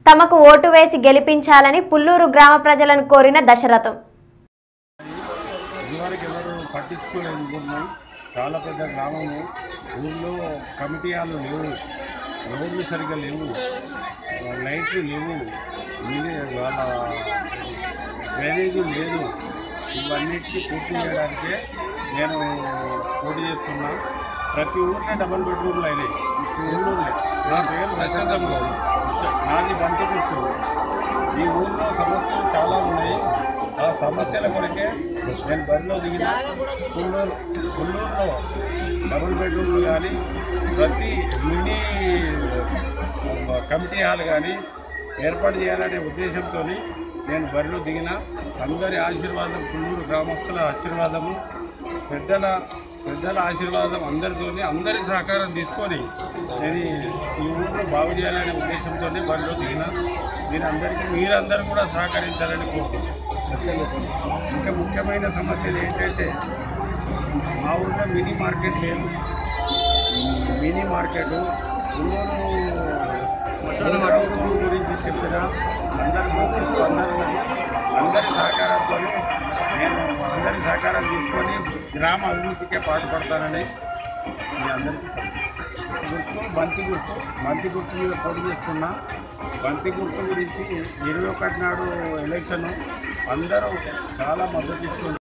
తమకు ఓటు వేసి గెలిపించాలని పుల్లూరు గ్రామ ప్రజలను కోరిన దశరథం ఇదివరకు ఎవరు పట్టించుకోలేదు ఊరిని చాలా పెద్ద గ్రామము ఊళ్ళో కమిటీ హాలు లేవు రోడ్లు సరిగ్గా లేవు లైట్లు లేవు మిని వాళ్ళ డ్రైనేజీ లేదు ఇవన్నిటికీ పూర్తి చేయడానికే నేను పోటీ చేస్తున్నా ప్రతి ఊరిలో డబల్ బెడ్రూమ్లు అయినాయి ఊళ్ళో నా పేరు దశరథం గారు నాది బంతి గుర్తు ఈ ఊళ్ళో సమస్యలు చాలా ఉన్నాయి ఆ సమస్యల కొరకే నేను బరిలో దిగిన కుల్లూరు కుల్లూరులో డబుల్ బెడ్రూమ్లు కానీ ప్రతి మినీ కమిటీ హాల్ కానీ ఏర్పాటు చేయాలనే ఉద్దేశంతో నేను బరిలో దిగిన అందరి ఆశీర్వాదం కుల్లూరు గ్రామస్తుల ఆశీర్వాదము పెద్దల పెద్దల ఆశీర్వాదం అందరితోని అందరి సహకారం తీసుకొని నేను ఈ ఊరిని బాగు చేయాలనే ఉద్దేశంతోనే బరిలో దిగిన దీని అందరికీ మీరందరూ కూడా సహకరించాలని కోరుకుంటున్నాను ఇంకా ముఖ్యమైన సమస్యలు ఏంటంటే మా ఊళ్ళో మినీ మార్కెట్ లేదు మినీ మార్కెట్ ఊరు గురించి చెప్పిన అందరి మంచి స్పందన ఉంది. అందరి సహకారంతో నేను అందరి సహకారం తీసుకొని గ్రామ అభివృద్ధికే పాటుపడతానని మీ అందరికీ సంతోషం. గుర్తు బంతి గుర్తు బంతి గుర్తు మీద పోటీ చేస్తున్నా బంతి గుర్తు గురించి ఇరవై ఒకటి నాడు ఎలక్షన్ అందరూ చాలా మద్దతు ఇస్తున్నారు